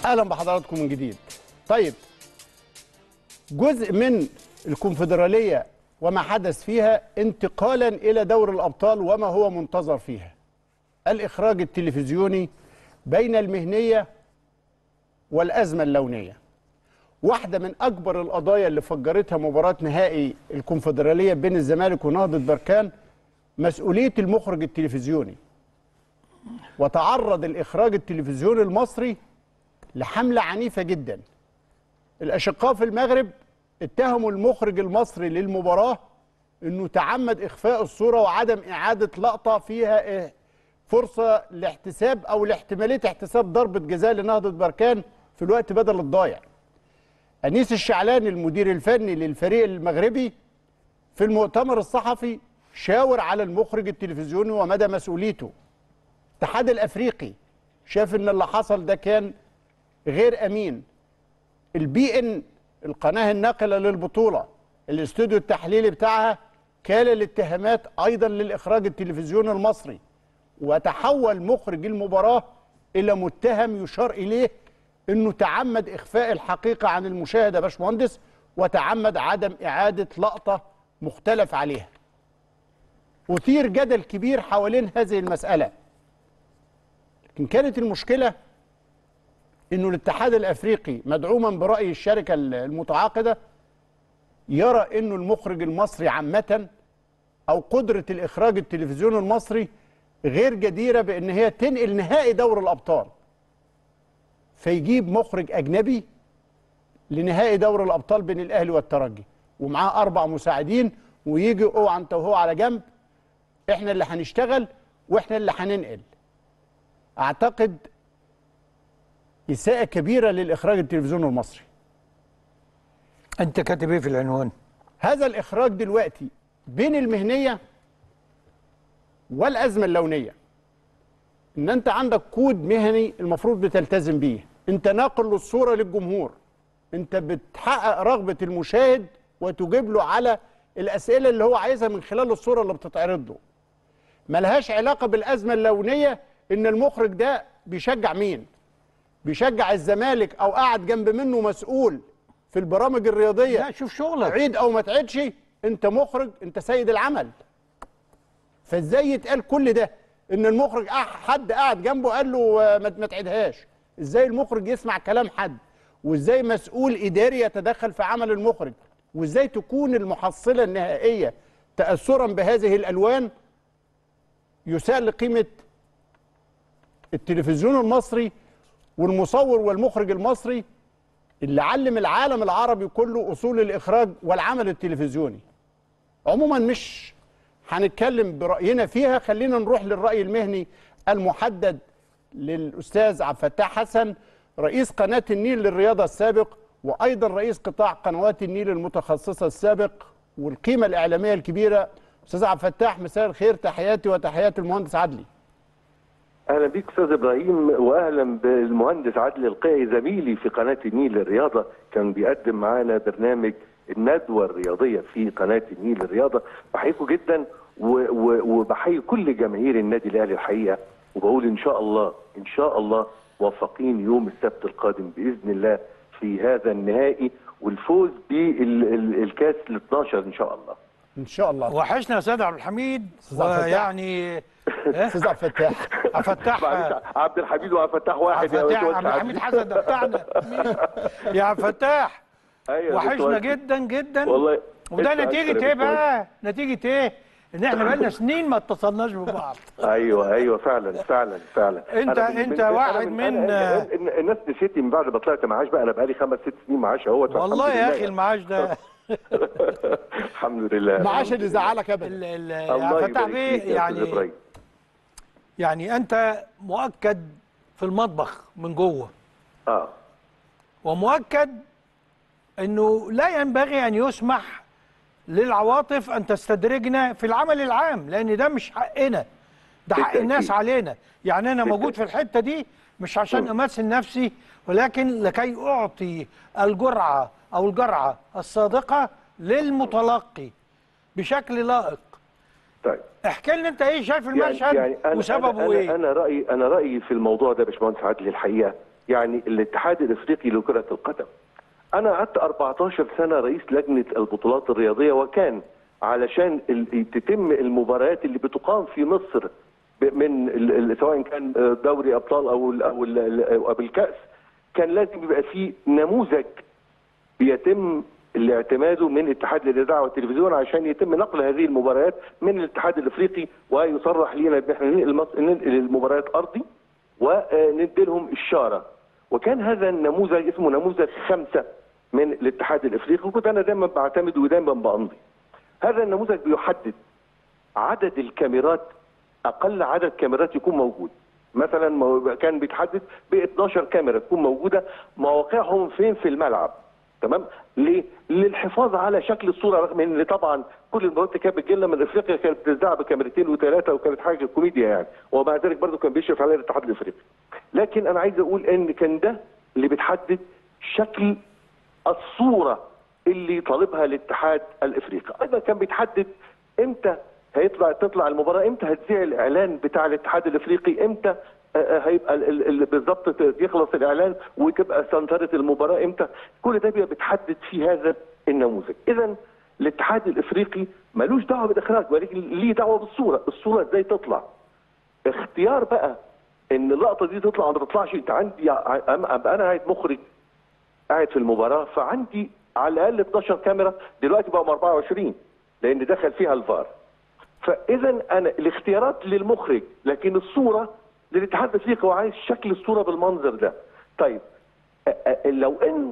اهلا بحضراتكم من جديد طيب جزء من الكونفدراليه وما حدث فيها انتقالا الى دور الابطال وما هو منتظر فيها الاخراج التلفزيوني بين المهنيه والازمه اللونيه واحده من اكبر القضايا اللي فجرتها مباراه نهائي الكونفدراليه بين الزمالك ونهضه بركان مسؤوليه المخرج التلفزيوني وتعرض الاخراج التلفزيوني المصري لحمله عنيفه جدا الاشقاء في المغرب اتهموا المخرج المصري للمباراه انه تعمد اخفاء الصوره وعدم اعاده لقطه فيها فرصه لاحتساب او لاحتماليه احتساب ضربه جزاء لنهضه بركان في الوقت بدل الضايع انيس الشعلاني المدير الفني للفريق المغربي في المؤتمر الصحفي شاور على المخرج التلفزيوني ومدى مسؤوليته الاتحاد الافريقي شاف ان اللي حصل ده كان غير امين البي ان القناه الناقله للبطوله الاستوديو التحليلي بتاعها كال الاتهامات ايضا للاخراج التلفزيوني المصري وتحول مخرج المباراه الى متهم يشار اليه انه تعمد اخفاء الحقيقه عن المشاهد يا باشمهندس وتعمد عدم اعاده لقطه مختلف عليها اثير جدل كبير حوالين هذه المساله لكن كانت المشكله انه الاتحاد الافريقي مدعوما براي الشركه المتعاقده يرى انه المخرج المصري عامه او قدره الاخراج التلفزيوني المصري غير جديره بان هي تنقل نهائي دور الابطال فيجيب مخرج اجنبي لنهائي دور الابطال بين الاهلي والترجي ومعاه اربع مساعدين ويجي اوعى انت وهو على جنب احنا اللي هنشتغل واحنا اللي هننقل اعتقد اساءه كبيره للاخراج التلفزيوني المصري انت كاتب ايه في العنوان هذا الاخراج دلوقتي بين المهنيه والازمه اللونيه ان انت عندك كود مهني المفروض بتلتزم بيه انت ناقل للصوره للجمهور انت بتحقق رغبه المشاهد وتجيب له على الاسئله اللي هو عايزها من خلال الصوره اللي بتتعرض له ملهاش علاقه بالازمه اللونيه ان المخرج ده بيشجع مين بيشجع الزمالك او قاعد جنب منه مسؤول في البرامج الرياضيه لا شوف شغلك عيد او ما تعيدش انت مخرج انت سيد العمل فازاي يتقال كل ده ان المخرج حد قاعد جنبه قال له ما تعيدهاش ازاي المخرج يسمع كلام حد وازاي مسؤول اداري يتدخل في عمل المخرج وازاي تكون المحصله النهائيه تاثرا بهذه الالوان يساء لقيمه التلفزيون المصري والمصور والمخرج المصري اللي علم العالم العربي كله اصول الاخراج والعمل التلفزيوني عموما مش هنتكلم براينا فيها خلينا نروح للراي المهني المحدد للاستاذ عبد الفتاح حسن رئيس قناه النيل للرياضه السابق وايضا رئيس قطاع قنوات النيل المتخصصه السابق والقيمه الاعلاميه الكبيره استاذ عبد الفتاح مساء الخير تحياتي وتحيات المهندس عدلي اهلا بيك استاذ ابراهيم واهلا بالمهندس عادل القيعي زميلي في قناه النيل للرياضه كان بيقدم معانا برنامج الندوه الرياضيه في قناه النيل للرياضه بحييكم جدا وبحيي كل جماهير النادي الاهلي الحقيقه وبقول ان شاء الله ان شاء الله موفقين يوم السبت القادم باذن الله في هذا النهائي والفوز بالكاس ال 12 ان شاء الله ان شاء الله وحشنا يا استاذ عبد الحميد ويعني استاذ عبد الفتاح عبد الفتاح عبد الحميد وعبد الفتاح واحد يا فتاح عبد الحميد حسن ده بتاعنا يا عبد الفتاح أيوة وحشنا جدا جدا والله وده نتيجه ايه بقى؟ نتيجه ايه؟ ان احنا بقالنا سنين ما اتصلناش ببعض ايوه ايوه فعلا فعلا فعلا انت انت واحد من, من الناس نسيتني من بعد ما طلعت معاش بقى انا بقالي خمس ست سنين معاش اهوت والله يا اخي المعاش ده الحمد لله معاش اللي زعلك ابدا يا فتح بيه يعني يعني انت مؤكد في المطبخ من جوه اه ومؤكد انه لا ينبغي ان يسمح للعواطف ان تستدرجنا في العمل العام لان ده مش حقنا ده حق الناس علينا يعني انا موجود في الحته دي مش عشان امثل نفسي ولكن لكي اعطي الجرعه او الجرعه الصادقه للمتلقي بشكل لائق طيب احكي لنا انت ايه شايف المشهد يعني يعني أنا وسببه أنا ايه انا رايي انا رايي في الموضوع ده يا باشمهندس عادل الحقيقه يعني الاتحاد الافريقي لكره القدم انا قعدت 14 سنه رئيس لجنه البطولات الرياضيه وكان علشان ال- تتم المباريات اللي بتقام في مصر ب- من ال- ال- سواء كان دوري ابطال او ال او, ال أو بالكاس كان لازم يبقى فيه نموذج بيتم الاعتماد من اتحاد الاذاعه والتلفزيون عشان يتم نقل هذه المباريات من الاتحاد الافريقي ويصرح لنا ان احنا ننقل مص- ننقل المباريات ارضي وندي لهم الشاره وكان هذا النموذج اسمه نموذج خمسه من الاتحاد الافريقي وكنت انا دايما بعتمد ودايما بامضي هذا النموذج بيحدد عدد الكاميرات اقل عدد كاميرات يكون موجود مثلا مو- كان بيتحدد ب 12 كاميرا تكون موجوده مواقعهم فين في الملعب تمام ليه؟ للحفاظ على شكل الصوره رغم ان طبعا كل المباريات اللي كانت بتجي لنا من افريقيا كانت بتذاع بكاميرتين وثلاثه وكانت حاجه كوميديا يعني ومع ذلك برضه كان بيشرف عليها الاتحاد الافريقي. لكن انا عايز اقول ان كان ده اللي بتحدد شكل الصوره اللي طالبها الاتحاد الافريقي، ايضا كان بيتحدد امتى هيطلع تطلع المباراه امتى هتذيع الاعلان بتاع الاتحاد الافريقي امتى آه، آه، هيبقى ال- ال- ال- بالظبط ت- يخلص الاعلان وتبقى سنتره المباراه امتى كل ده بيبقى بيتحدد في هذا النموذج اذا الاتحاد الافريقي ملوش دعوه بالاخراج ولكن ليه دعوه بالصوره الصوره ازاي تطلع اختيار بقى ان اللقطه دي تطلع ما تطلعش انت عندي ع- أم- ابقى انا قاعد مخرج قاعد في المباراه فعندي على الاقل 12 كاميرا دلوقتي بقوا 24 لان دخل فيها الفار فاذا انا الاختيارات للمخرج لكن الصوره للاتحاد الافريقي هو عايز شكل الصوره بالمنظر ده طيب أ- أ- لو ان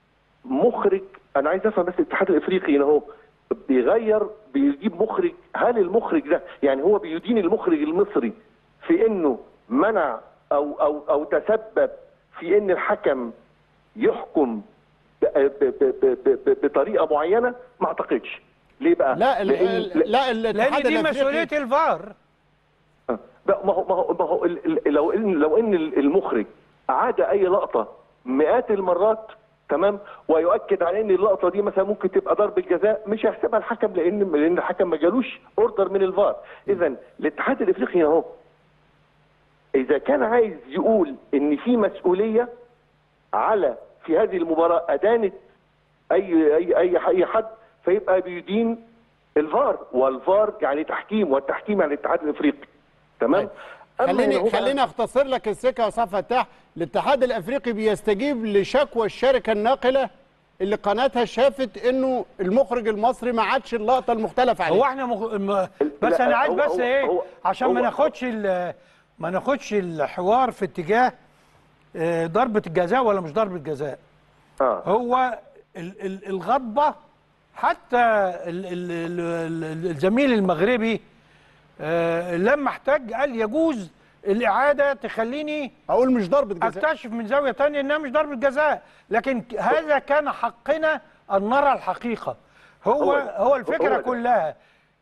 مخرج انا عايز افهم بس الاتحاد الافريقي هنا هو بيغير بيجيب مخرج هل المخرج ده يعني هو بيدين المخرج المصري في انه منع او او او تسبب في ان الحكم يحكم ب- ب- ب- ب- ب- بطريقه معينه ما اعتقدش ليه بقى؟ لا ال- لأن- ال- لا لان الاتحاد دي الافريقي مسؤوليه الفار بقى ما هو ما هو ما هو ال- ال- لو ان لو ان المخرج عاد اي لقطه مئات المرات تمام ويؤكد على ان اللقطه دي مثلا ممكن تبقى ضربه جزاء مش هيحسبها الحكم لان لان الحكم ما جالوش اوردر من الفار اذا الاتحاد الافريقي اهو اذا كان عايز يقول ان في مسؤوليه على في هذه المباراه ادانت اي اي اي اي حد فيبقى بيدين الفار والفار يعني تحكيم والتحكيم يعني الاتحاد الافريقي تمام أما هنا خليني هو بقى- خليني اختصر لك السكه يا صف فتاح الاتحاد الافريقي بيستجيب لشكوى الشركه الناقله اللي قناتها شافت انه المخرج المصري ما عادش اللقطه المختلف عليها هو احنا مخ... م... بس لا، انا عايز هو- بس هو- ايه هو- عشان ما هو- ناخدش ال... ما ناخدش الحوار في اتجاه آه، ضربه الجزاء ولا مش ضربه جزاء اه هو ال... ال... الغضبه حتى ال... ال... ال... ال- الزميل المغربي آه، لما احتاج قال يجوز الاعاده تخليني اقول مش ضربه جزاء اكتشف من زاويه تانية انها مش ضربه جزاء لكن ك- هذا كان حقنا ان نرى الحقيقه هو هو هو, ده. هو الفكره هو ده. كلها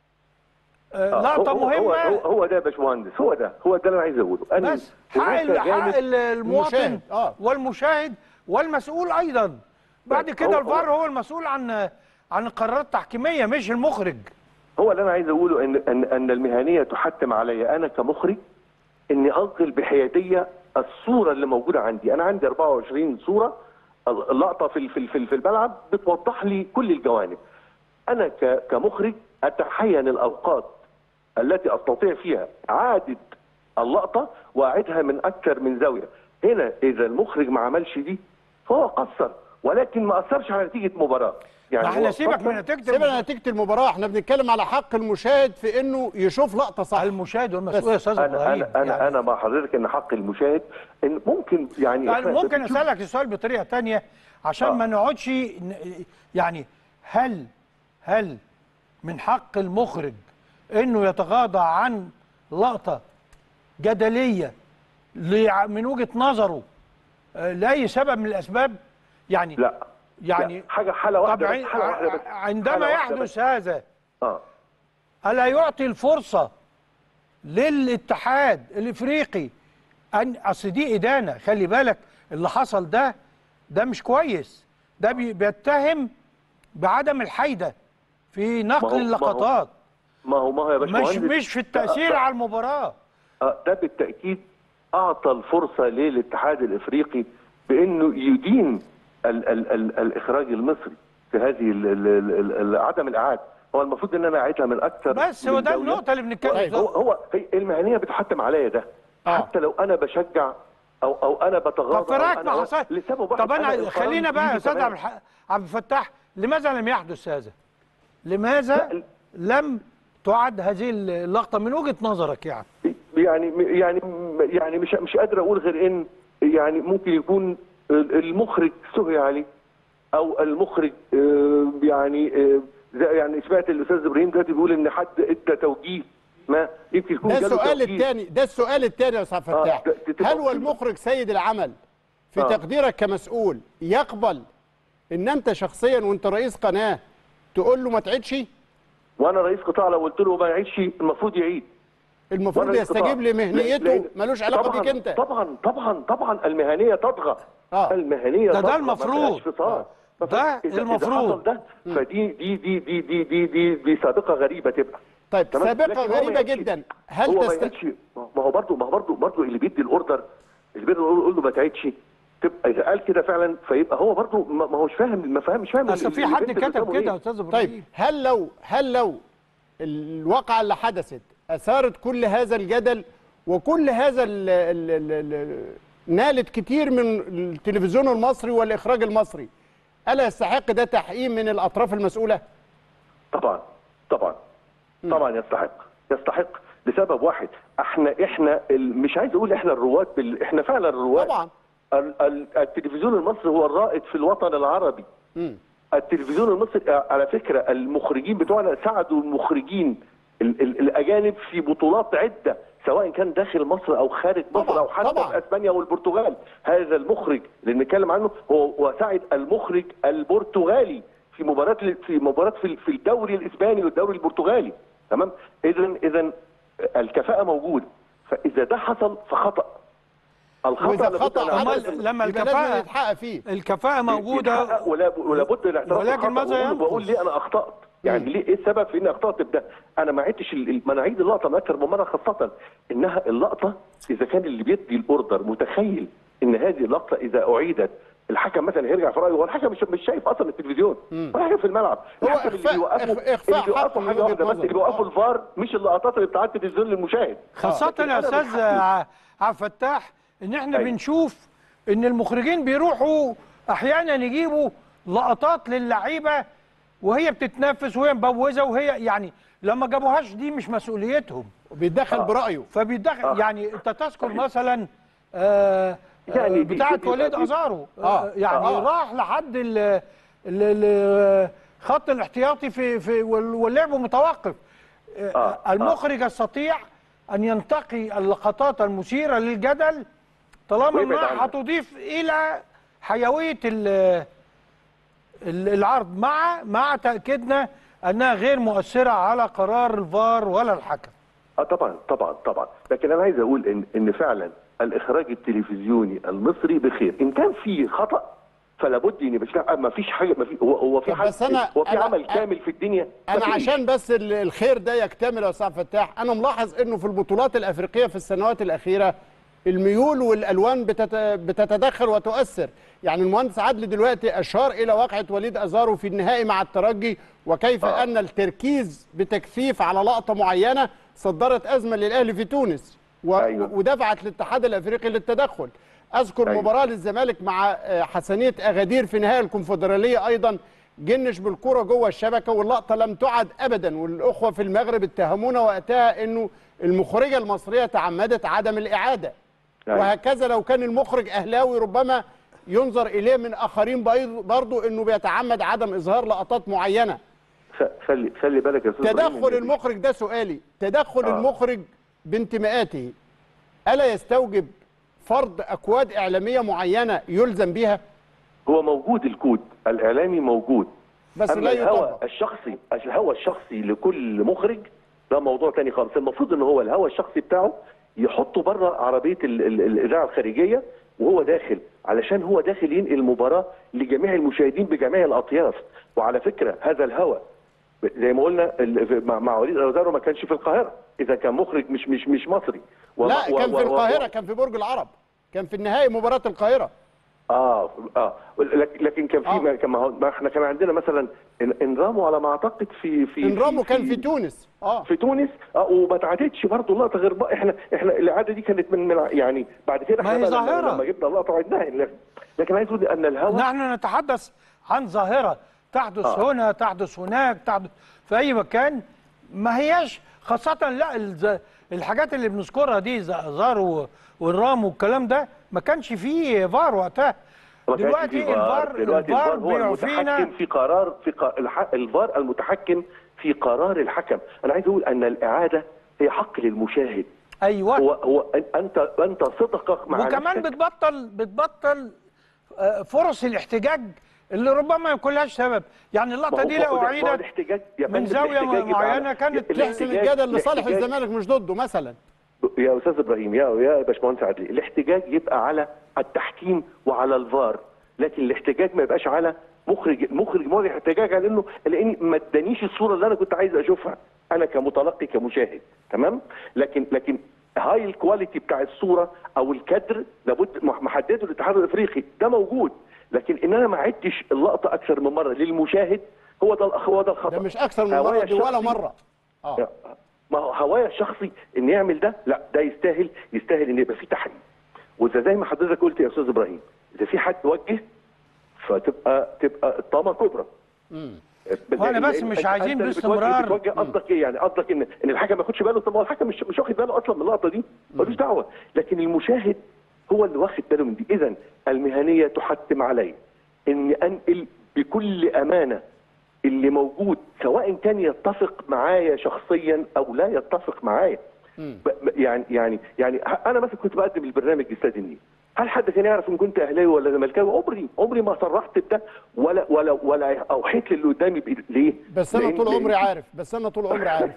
آه، آه، لقطه هو- هو- مهمه هو, هو ده يا باشمهندس هو ده هو ده اللي انا عايز اقوله انا بس حق هناك ال- حق جانب- ال- المواطن المشاهد، آه. والمشاهد والمسؤول ايضا بعد هو- كده هو- الفار هو المسؤول عن عن القرارات التحكيميه مش المخرج هو اللي انا عايز اقوله ان ان ان المهنيه تحتم علي انا كمخرج اني انقل بحياديه الصوره اللي موجوده عندي انا عندي 24 صوره اللقطه في في في في الملعب بتوضح لي كل الجوانب انا ك- كمخرج اتحين الاوقات التي استطيع فيها اعاده اللقطه واعيدها من اكثر من زاويه هنا اذا المخرج ما عملش دي فهو قصر ولكن ما اثرش على نتيجه مباراه ما احنا هو سيبك قصر. من نتيجه سيبنا نتيجه المباراه احنا بنتكلم على حق المشاهد في انه يشوف لقطه صح المشاهد والمسؤول يا استاذ انا ابراهيم انا انا, يعني أنا مع حضرتك ان حق المشاهد ان ممكن يعني يعني إحنا ممكن بنشوف- اسالك السؤال بطريقه تانية عشان آه. ما نقعدش ن- يعني هل هل من حق المخرج انه يتغاضى عن لقطه جدليه لع- من وجهه نظره آه، لاي سبب من الاسباب يعني لا يعني لا. حاجه حاله واحده طب بس عن- حاله واحده بس عندما حالة واحدة يحدث بس. هذا اه الا يعطي الفرصه للاتحاد الافريقي ان اصل دي ادانه خلي بالك اللي حصل ده ده مش كويس ده بي- بيتهم بعدم الحيده في ما هو- نقل ما هو- اللقطات ما هو ما هو يا مش باشمهندس مش في التاثير ده, على المباراه آه، ده بالتاكيد اعطى الفرصه للاتحاد الافريقي بانه يدين ال ال ال الاخراج المصري في هذه ال ال ال ال عدم الاعاده هو المفروض ان انا اعيدها من اكثر بس من هو ده دولة. النقطه اللي بنتكلم طيب، هو فيها هو هي المهنيه بتحتم عليا ده آه. حتى لو انا بشجع او او انا بتغاضى طب في أو رايك أنا- ما حصل لسبب واحد طب انا القرار خلينا بقى يا بإيدي استاذ تمام. عبد الح- عبد الفتاح لماذا لم يحدث هذا؟ لماذا لم تعد هذه اللقطه من وجهه نظرك يعني؟ يعني يعني يعني مش مش قادر اقول غير ان يعني ممكن يكون المخرج سهي عليه او المخرج آه، يعني آه، زي- يعني سمعت الاستاذ ابراهيم دلوقتي بيقول ان حد ادى توجيه ما يمكن يكون ده جاله السؤال توجيه. الثاني ده السؤال الثاني يا استاذ فتاح ت- تبقى- هل هو المخرج سيد العمل في آه. تقديرك كمسؤول يقبل ان انت شخصيا وانت رئيس قناه تقول له ما تعيدش وانا رئيس قطاع لو قلت له ما يعيدش المفروض يعيد المفروض وأنا رئيس يستجيب قطاع. لمهنيته لأن- ملوش علاقه طبعاً- بيك انت طبعا طبعا طبعا المهنيه تطغى آه. المهنيه ده- ده تطغى، ما المفروض. فيهاش فصال. ده فإذا- إذا المفروض. حصل ده فدي دي دي دي دي دي دي, دي سابقه غريبه تبقى طيب تمام؟ سابقه لكن هو ما غريبه يعيدش. جدا هل هو ما تست... يعيدش ما هو برضه ما هو برضه برضه اللي بيدي الاوردر اللي بيدي الاوردر يقول له ما تعيدش تبقى اذا قال كده فعلا فيبقى هو برضه ما ما هوش فاهم ما فاهم مش فاهم اصل ال- في اللي حد البنت كتب بتفهمه كده إيه. يا استاذ ابراهيم طيب هل لو هل لو الواقعه اللي حدثت اثارت كل هذا الجدل وكل هذا ال ال ال ال نالت كتير من التلفزيون المصري والاخراج المصري الا يستحق ده تحقيق من الاطراف المسؤوله طبعا طبعا طبعا يستحق يستحق لسبب واحد احنا احنا ال- مش عايز اقول احنا الرواد بال... احنا فعلا الرواد طبعا ال... ال... التلفزيون المصري هو الرائد في الوطن العربي مم. التلفزيون المصري على فكره المخرجين بتوعنا ساعدوا المخرجين ال... ال... الاجانب في بطولات عده سواء كان داخل مصر او خارج مصر طبعاً، او حتى طبعاً. في اسبانيا والبرتغال هذا المخرج اللي بنتكلم عنه هو وساعد المخرج البرتغالي في مباراه في مباراه في في الدوري الاسباني والدوري البرتغالي تمام اذا اذا الكفاءه موجوده فاذا ده حصل فخطا الخطا واذا لابد خطا أن أمال حدث أعترف لما يبقى الكفاءة- لازم يتحقق فيه الكفاءه موجوده يتحقق ولا ولا بد الاعتراف ولكن بالخطأ ماذا وأقول- ينقص؟ واقول ليه انا اخطات يعني ليه ايه السبب في اني اخطات بده انا ما عدتش ال- ال- ما انا اعيد اللقطه من اكثر من مره خاصه انها اللقطه اذا كان اللي بيدي الاوردر متخيل ان هذه اللقطه اذا اعيدت الحكم مثلا هيرجع في رايه هو الحكم مش مش شايف اصلا التلفزيون ولا شايف في الملعب هو الحكم اللي إخفاء- بيوقفوا إخ- إخفاء اللي حق بيوقفوا من حاجه وجهة واحده بس نظر. اللي بيوقفوا آه. الفار مش اللقطات اللي بتاعت التلفزيون للمشاهد خاصة لكن يا أنا استاذ بحكي. ع- عبد الفتاح ان احنا أيوة. بنشوف ان المخرجين بيروحوا احيانا يجيبوا لقطات للعيبه وهي بتتنفس وهي مبوزه وهي يعني لما جابوهاش دي مش مسؤوليتهم وبيتدخل برايه فبيدخل آه. يعني انت تذكر مثلا آه يعني يعني دي- بتاعه دي- وليد دي- ازارو آه. آه يعني آه. راح لحد ال ال- ال- خط الاحتياطي في في وال- واللعب متوقف آه آه. المخرج يستطيع ان ينتقي اللقطات المثيره للجدل طالما ويبعد انها عنها. هتضيف الى حيويه ال- ال- العرض مع مع تاكيدنا انها غير مؤثره على قرار الفار ولا الحكم اه طبعا طبعا طبعا لكن انا عايز اقول ان ان فعلا الاخراج التلفزيوني المصري بخير ان كان في خطا فلا بد ان مش ما فيش حاجه ما في هو هو في طب حد بس أنا- هو في أنا- عمل كامل في الدنيا انا مفيش. عشان بس ال- الخير ده يكتمل يا استاذ فتاح انا ملاحظ انه في البطولات الافريقيه في السنوات الاخيره الميول والالوان بتت... بتتدخل وتؤثر يعني المهندس عدلي دلوقتي اشار الى واقعه وليد ازارو في النهائي مع الترجي وكيف آه. ان التركيز بتكثيف على لقطه معينه صدرت ازمه للاهلي في تونس و... أيوة. ودفعت الاتحاد الافريقي للتدخل اذكر أيوة. مباراه للزمالك مع آه، حسنيه اغادير في نهائي الكونفدراليه ايضا جنش بالكره جوه الشبكه واللقطه لم تعد ابدا والاخوه في المغرب اتهمونا وقتها انه المخرجه المصريه تعمدت عدم الاعاده أيوة. وهكذا لو كان المخرج اهلاوي ربما ينظر اليه من اخرين بيض- برضه انه بيتعمد عدم اظهار لقطات معينه خ- خلي خلي بالك يا استاذ إبراهيم تدخل إن- المخرج ده سؤالي تدخل آه. المخرج بانتماءاته الا يستوجب فرض اكواد اعلاميه معينه يلزم بها هو موجود الكود الاعلامي موجود بس اما لا الهوى يطبق الشخصي الهوى الشخصي لكل مخرج ده موضوع تاني خالص المفروض ان هو الهوى الشخصي بتاعه يحطه بره عربيه ال ال الاذاعه الخارجيه وهو داخل علشان هو داخل ينقل المباراه لجميع المشاهدين بجميع الاطياف وعلى فكره هذا الهوى زي ما قلنا ال- مع مع وليد ازارو ما كانش في القاهره اذا كان مخرج مش مش مش مصري و- لا و- كان و- في و- القاهره كان في برج العرب كان في النهائي مباراه القاهره اه اه لك- لكن كان في آه. ما كان ما هو- ما احنا كان عندنا مثلا إن- انرامو على ما اعتقد في في انرامو كان في تونس اه في تونس اه وما اتعادتش برضه اللقطه غير بقى احنا احنا الاعاده دي كانت من, من يعني بعد كده ما احنا هي بقى لما- ظاهرة. لما جبنا اللقطه عدناها لكن- لكن عايز اقول ان الهوى نحن نتحدث عن ظاهرة تحدث آه. هنا تحدث هناك تحدث في أي مكان ما هياش خاصة لا الز- الحاجات اللي بنذكرها دي ز- زار و- والرام والكلام ده ما كانش فيه فار وقتها ما كانش دلوقتي في فار. الفار دلوقتي الفار الفار هو بيعفينا المتحكم في قرار في ق... الح... الفار المتحكم في قرار الحكم انا عايز اقول ان الاعاده هي حق للمشاهد أيوه هو هو أن- انت انت صدقك مع وكمان نفسك. بتبطل بتبطل آه، فرص الاحتجاج اللي ربما ما يكون لهاش سبب يعني ما اللقطة هو- دي ما لو هو ده- ما هو أعيدت الاحتجاج يا من فندم، زاوية الاحتجاج يبقى معينة على- كانت تحسم الاحتجاج- الجدل لصالح الاحتجاج- الزمالك مش ضده مثلا يا استاذ ابراهيم يا يا باشمهندس عدلي الاحتجاج يبقى على التحكيم وعلى الفار لكن الاحتجاج ما يبقاش على مخرج مخرج موجه احتجاج على انه لاني ما ادانيش الصوره اللي انا كنت عايز اشوفها انا كمتلقي كمشاهد تمام لكن لكن هاي الكواليتي بتاع الصوره او الكادر لابد محدده الاتحاد الافريقي ده موجود لكن ان انا ما عدتش اللقطه اكثر من مره للمشاهد هو ده هو ده الخطا ده مش اكثر من هوايا مره دي ولا الشخصي- مره اه ما هو هوايا الشخصي ان يعمل ده لا ده يستاهل يستاهل ان يبقى فيه تحريم واذا زي ما حضرتك قلت يا استاذ ابراهيم اذا في حد وجه فتبقى تبقى الطامه كبرى وأنا بس لأن مش أنت- عايزين أنت اللي بتوجه- باستمرار. بتوجه قصدك ايه يعني قصدك ان ان الحكم ما ياخدش باله طب ما هو الحكم مش مش واخد باله اصلا من اللقطه دي ملوش دعوه لكن المشاهد هو اللي واخد باله من دي اذا المهنيه تحتم علي اني انقل بكل امانه اللي موجود سواء كان يتفق معايا شخصيا او لا يتفق معايا ب- ب- يعني يعني يعني ه- انا مثلا كنت بقدم البرنامج استاد النيل هل حد كان يعرف ان كنت اهلاوي ولا زملكاوي عمري عمري ما صرحت بده ولا ولا ولا اوحيت للي قدامي بإيد- ليه بس انا لأن- طول لأن- عمري عارف بس انا طول عمري عارف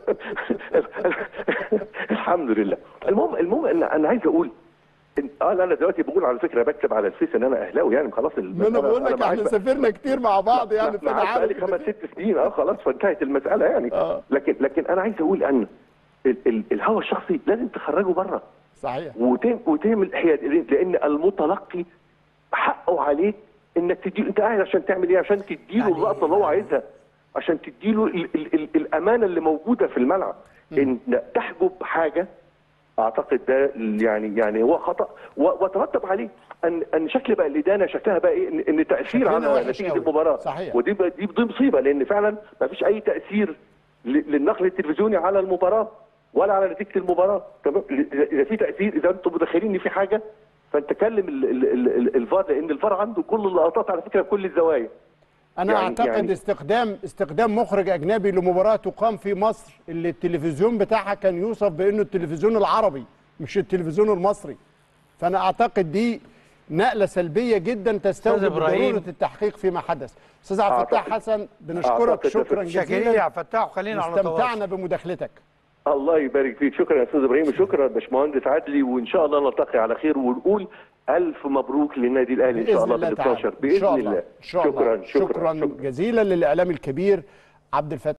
الحمد لله المهم المهم ان انا عايز اقول إن اه لا انا دلوقتي بقول على فكره بكتب على الفيس ان انا اهلاوي يعني خلاص ما انا بقول لك احنا سافرنا كتير مع بعض يعني فانا معاك بقالي عارف خمس ست سنين اه خلاص فانتهت المساله يعني آه. لكن لكن انا عايز اقول ان ال- ال- الهوى الشخصي لازم تخرجه بره صحيح وتم- وتعمل حياد لان المتلقي حقه عليك انك تدي انت قاعد عشان تعمل ايه عشان تديله يعني- اللقطه اللي هو عايزها عشان تديله ال ال ال الامانه اللي موجوده في الملعب ان تحجب حاجه اعتقد ده يعني يعني هو خطا و- وترتب عليه ان ان شكل بقى الادانه شكلها بقى ايه ان, إن تاثير شكلنا على وحش نتيجه أوي. المباراه صحيح. ودي بقى- دي دي مصيبه لان فعلا ما فيش اي تاثير ل- للنقل التلفزيوني على المباراه ولا على نتيجه المباراه تمام اذا إذا في تاثير اذا انتم متخيلين ان في حاجه فانت كلم ال- ال- ال- ال- الفار لان الفار عنده كل اللقطات على فكره بكل الزوايا انا يعني- اعتقد يعني- استخدام استخدام مخرج اجنبي لمباراه تقام في مصر اللي التلفزيون بتاعها كان يوصف بانه التلفزيون العربي مش التلفزيون المصري فانا اعتقد دي نقله سلبيه جدا تستوجب إبراهيم. ضروره التحقيق فيما حدث استاذ عبد الفتاح أعتقد- حسن بنشكرك أعتقد شكرا شاكرين يا جزيلا عبد الفتاح وخلينا على تواصل واستمتعنا بمداخلتك الله يبارك فيك شكرا يا استاذ ابراهيم وشكرا باشمهندس عدلي وان شاء الله نلتقي على خير ونقول الف مبروك للنادي الاهلي ان شاء باذن الله الله بال تعالى 12 ان شاء باذن الله الله ان شاء الله شكرا شكرا, شكرا جزيلا للاعلام الكبير عبد الفتاح